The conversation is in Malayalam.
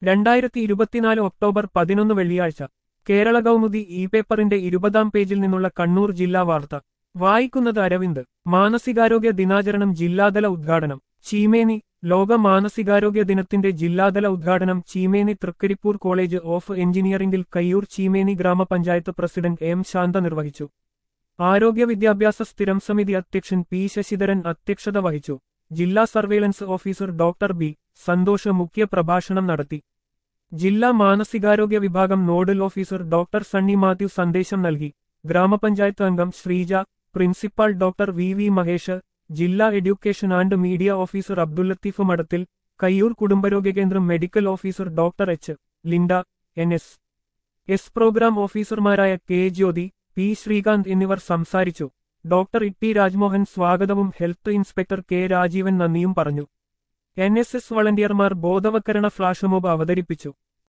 രണ്ടായിരത്തി ഇരുപത്തിനാല് ഒക്ടോബർ പതിനൊന്ന് വെള്ളിയാഴ്ച കേരള കൗമുദി ഇ പേപ്പറിന്റെ ഇരുപതാം പേജിൽ നിന്നുള്ള കണ്ണൂർ ജില്ലാ വാർത്ത വായിക്കുന്നത് അരവിന്ദ് മാനസികാരോഗ്യ ദിനാചരണം ജില്ലാതല ഉദ്ഘാടനം ചീമേനി ലോക മാനസികാരോഗ്യ ദിനത്തിന്റെ ജില്ലാതല ഉദ്ഘാടനം ചീമേനി തൃക്കരിപ്പൂർ കോളേജ് ഓഫ് എഞ്ചിനീയറിംഗിൽ കയ്യൂർ ചീമേനി ഗ്രാമപഞ്ചായത്ത് പ്രസിഡന്റ് എം ശാന്ത നിർവഹിച്ചു ആരോഗ്യ വിദ്യാഭ്യാസ സ്ഥിരം സമിതി അധ്യക്ഷൻ പി ശശിധരൻ അധ്യക്ഷത വഹിച്ചു ജില്ലാ surveillance officer doctor B Santhosh മുഖ്യ പ്രഭാഷണം നടത്തി ജില്ലാ മാനസികാരോഗ്യ വിഭാഗം nodal officer doctor Sunny Mathew സന്ദേശം നൽകി ഗ്രാമപഞ്ചായത്ത് അംഗം Sreeja principal doctor V V Mahesh ജില്ലാ education and media officer Abdul Latheef Madathil Kayyur കുടുംബരോഗ്യ കേന്ദ്രം medical officer doctor H Linda N S S programme ഓഫീസർമാരായ കെ ജ്യോതി പി ശ്രീകാന്ത് എന്നിവർ സംസാരിച്ചു ഡോക്ടർ ഇ രാജ്മോഹൻ സ്വാഗതവും ഹെൽത്ത് ഇൻസ്പെക്ടർ കെ രാജീവൻ നന്ദിയും പറഞ്ഞു എൻ എസ് എസ് വളണ്ടിയർമാർ ബോധവൽക്കരണ ഫ്ലാഷ് മോബ് അവതരിപ്പിച്ചു